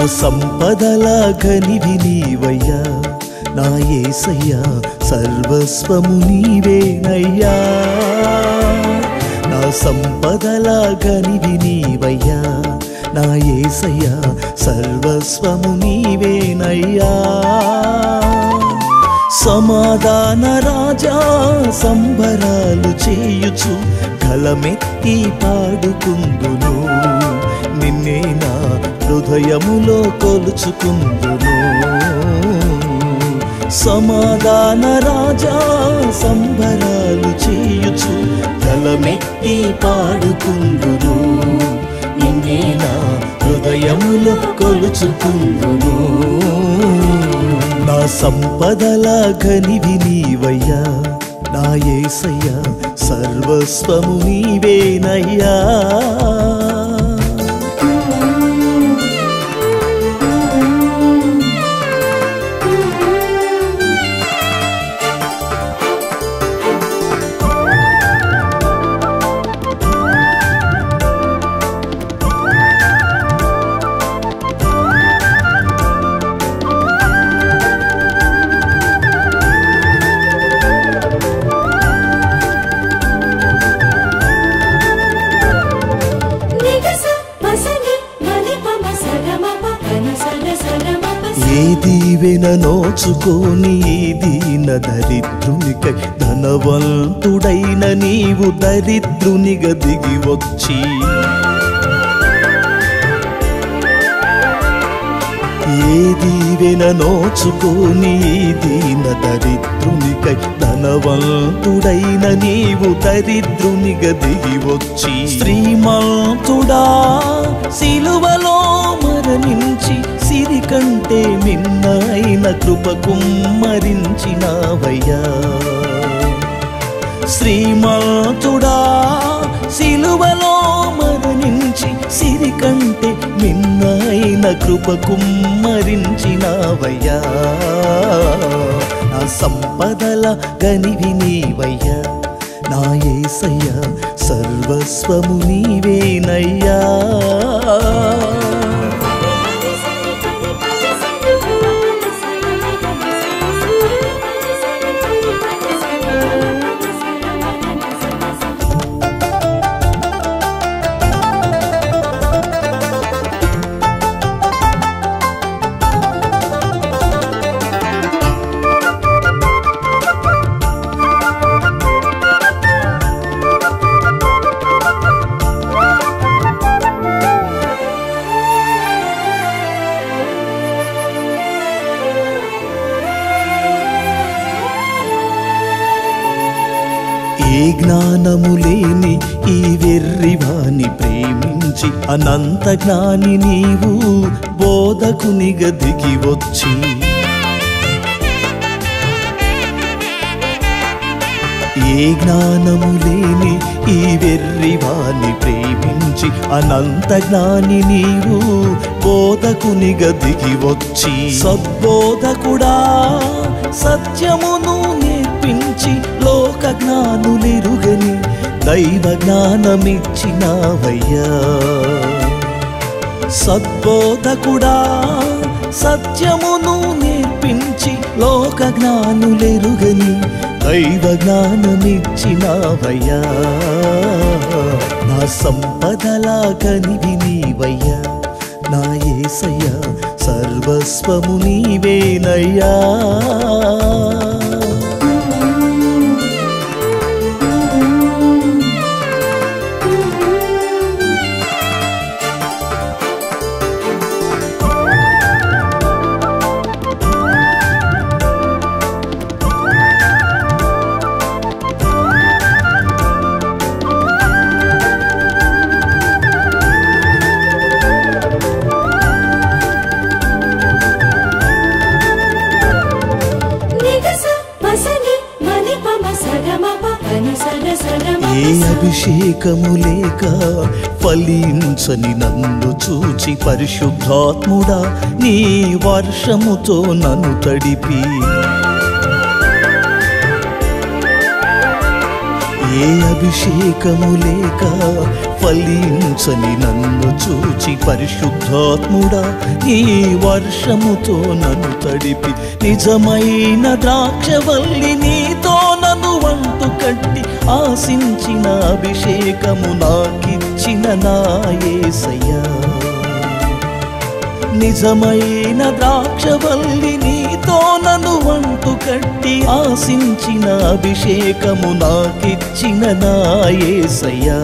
సంపదల గనివి నీవయ్యా నా ఏసయ్యా సర్వస్వము నీవేనయ్యా నా సంపదల గనివి నీవయ్యా నా ఏసయ్యా సర్వస్వము నీవేనయ్యా సమాధాన రాజా సంబరాలు చేయుచు కలమెత్తి పాడుకుందును నిన్నే నా హృదయములో కొలుచుకుందును సమాధాన రాజా సంబరాలు చేయుచు కలమెత్తి పాడుకుందును నిన్నే నా హృదయములో కొలుచుకుందును నా సంపదల గనివి నీవయ్యా నా ఏసయ్యా సర్వస్వము నీవేనయ్యా నిగస పసని మలిపమ సగమప పని సగ సగమప ఏ దీవెన నోచుకోని ఈ దీన దరిద్రునికై ధనవంతుడైన నీవు దరిద్రునిగా దిగి వచ్చి ఏ దీవెన నోచుకోని ఈ దీన దరిద్రునికై ధనవంతుడైన నీవు దరిద్రునిగా దిగి వచ్చి శ్రీమంతుడా సిలువలో మరణించి సిరి కంటే మిన్నైన కృప కుమ్మరించినావయ్యా శ్రీమంతుడా సిలువలో మరణించి సిరి కంటే మిన్నైన కృప కుమ్మరించినావయ్యా నా సంపదల గనివి నీవయ్యా నా ఏసయ్యా సర్వస్వము నీవేనయ్యా ఏ జ్ఞానము లేని ఈ వెర్రివాని ప్రేమించి అనంత జ్ఞాని నీవు బోధకునిగా దిగి వచ్చి ఏ జ్ఞానము లేని ఈ వెర్రివాని ప్రేమించి అనంత జ్ఞాని నీవు బోధకునిగా దిగి వచ్చి సద్బోధకుడా సత్యమును నేర్పించి లోక జ్ఞానులెరుగని దైవ జ్ఞానమిచ్చినావయ్యా సద్బోధకుడా సత్యమును నేర్పించి లోక జ్ఞానులెరుగని దైవ జ్ఞానమిచ్చినావయ్యా నా సంపదలా కనివి నీవయ్యా నా ఏసయ్యా సర్వస్వము నీవేనయ్యా నిగస పసని మలిపమ సగమప పని సగ సగమప ఏ అభిషేకము లేక ఫలించని నన్ను చూచి పరిశుద్ధాత్ముడా నీ వర్షముతో నన్ను తడిపి ఏ అభిషేకము లేక ఫలించని నన్ను చూచి పరిశుద్ధాత్ముడా నీ వర్షముతో నన్ను తడిపి నిజమైన ద్రాక్షవల్లి నీతో నన్ను వంటు కట్టి ఆశించిన అభిషేకము నాకిచ్చిన నాయసయ్యా నిజమైన ద్రాక్షవల్లి నీతో నన్ను వంటు కట్టి ఆశించిన అభిషేకము నాకిచ్చిన నాయసయ్యా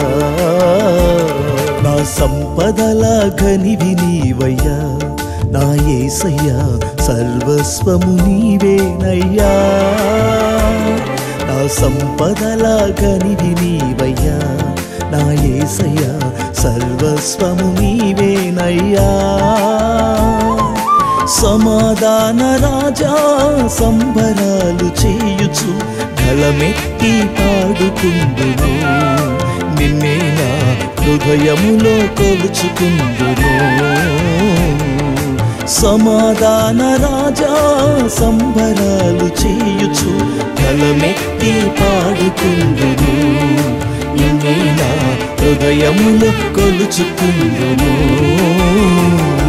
నా సంపదల గనివి నీవయ్యా నా ఏసయ్యా సర్వస్వము నీవేనయ్యా నా సంపదల గనివి నీవయ్యా నా ఏసయ్యా సర్వస్వము నీవేనయ్యా సమాధాన రాజా సంబరాలు చేయుచు గళమెత్తి పాడుకుందును నిన్నే నా హృదయములో కొలుచుకుందును సమాధాన రాజా సంబరాలు చేయుచు గళమెత్తి పాడుకుందును నిన్నే నా హృదయములో కొలుచుకుందును